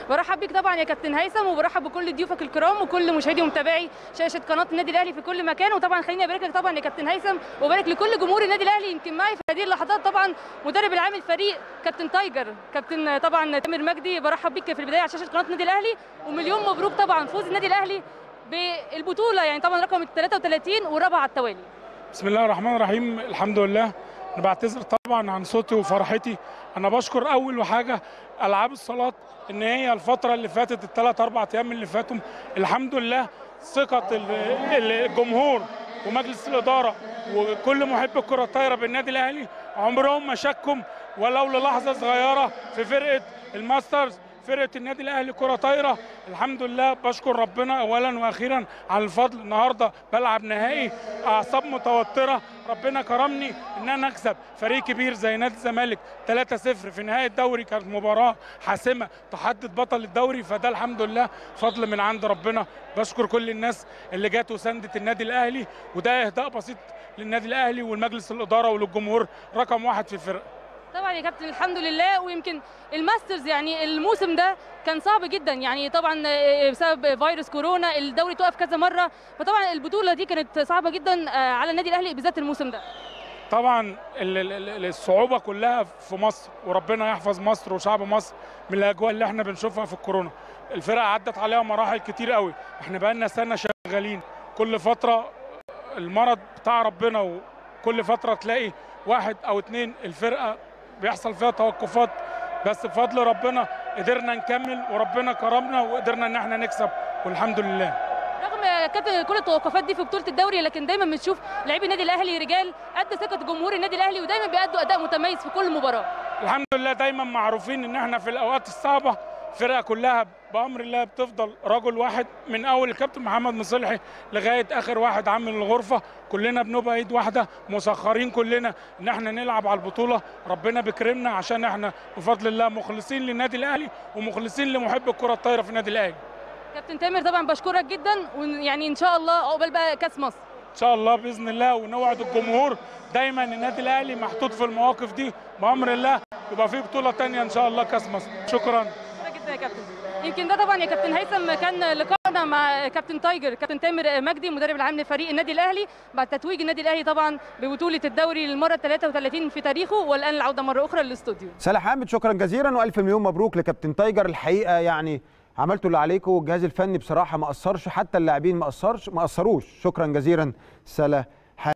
برحب بيك طبعا يا كابتن هيثم وبرحب بكل ضيوفك الكرام وكل مشاهدي ومتابعي شاشه قناه النادي الاهلي في كل مكان وطبعا خليني ابارك لك طبعا يا كابتن هيثم وبارك لكل جمهور النادي الاهلي يمكن معي في هذه اللحظات طبعا مدرب العام الفريق كابتن تايجر كابتن طبعا تامر مجدي برحب بيك في البدايه على شاشه قناه النادي الاهلي ومليون مبروك طبعا فوز النادي الاهلي بالبطوله يعني طبعا رقم 33 والرابعه على التوالي بسم الله الرحمن الرحيم الحمد لله انا بعتذر طبعا عن صوتي وفرحتي انا بشكر اول حاجه العاب الصالات ان هي الفتره اللي فاتت الثلاث اربع ايام اللي فاتوا الحمد لله ثقه ال- الجمهور ومجلس الاداره وكل محب الكره الطايره بالنادي الاهلي عمرهم ما شكوا ولو للحظه صغيره في فرقه الماسترز فرقه النادي الاهلي كره طايره الحمد لله بشكر ربنا اولا واخيرا على الفضل النهارده بلعب نهائي اعصاب متوتره ربنا كرمني ان انا اكسب فريق كبير زي نادي الزمالك 3-0 في نهايه الدوري كانت مباراه حاسمه تحدد بطل الدوري فده الحمد لله فضل من عند ربنا بشكر كل الناس اللي جات وساندت النادي الاهلي وده اهداء بسيط للنادي الاهلي والمجلس الاداره وللجمهور رقم واحد في الفرقه طبعا يا كابتن الحمد لله ويمكن الماسترز يعني الموسم ده كان صعب جدا يعني طبعا بسبب فيروس كورونا الدوري توقف كذا مره فطبعا البطوله دي كانت صعبه جدا على النادي الاهلي بالذات الموسم ده طبعا ال- ال- ال- الصعوبه كلها في مصر وربنا يحفظ مصر وشعب مصر من الاجواء اللي احنا بنشوفها في الكورونا الفرقه عدت عليها مراحل كتير قوي احنا بقالنا سنه شغالين كل فتره المرض بتاع ربنا وكل فتره تلاقي واحد او اتنين الفرقه بيحصل فيها توقفات بس بفضل ربنا قدرنا نكمل وربنا كرمنا وقدرنا ان احنا نكسب والحمد لله رغم يا كابتن كل التوقفات دي في بطوله الدوري لكن دايما بنشوف لاعبي النادي الاهلي رجال قد ثقه جمهور النادي الاهلي ودايما بيأدوا اداء متميز في كل مباراه الحمد لله دايما معروفين ان احنا في الاوقات الصعبه فرقه كلها بامر الله بتفضل رجل واحد من اول الكابتن محمد مصلحي لغايه اخر واحد عامل الغرفه كلنا بنبقى ايد واحده مسخرين كلنا ان احنا نلعب على البطوله ربنا بيكرمنا عشان احنا بفضل الله مخلصين للنادي الاهلي ومخلصين لمحب الكره الطايره في النادي الاهلي كابتن تامر طبعا بشكرك جدا ويعني ان شاء الله عقبال بقى كاس مصر ان شاء الله باذن الله ونوعد الجمهور دايما النادي الاهلي محطوط في المواقف دي بامر الله يبقى في بطوله تانية ان شاء الله كاس مصر شكرا شكرا جدا يا كابتن يمكن ده طبعا يا كابتن هيثم كان لقائنا مع كابتن تايجر كابتن تامر مجدي مدرب العام لفريق النادي الاهلي بعد تتويج النادي الاهلي طبعا ببطوله الدوري للمره 33 في تاريخه والان العوده مره اخرى للاستوديو سلا حامد شكرا جزيلا والف مليون مبروك لكابتن تايجر الحقيقه يعني عملتوا اللي عليكم والجهاز الفني بصراحه ما قصرش حتى اللاعبين ما قصرش ما قصروش شكرا جزيلا سلا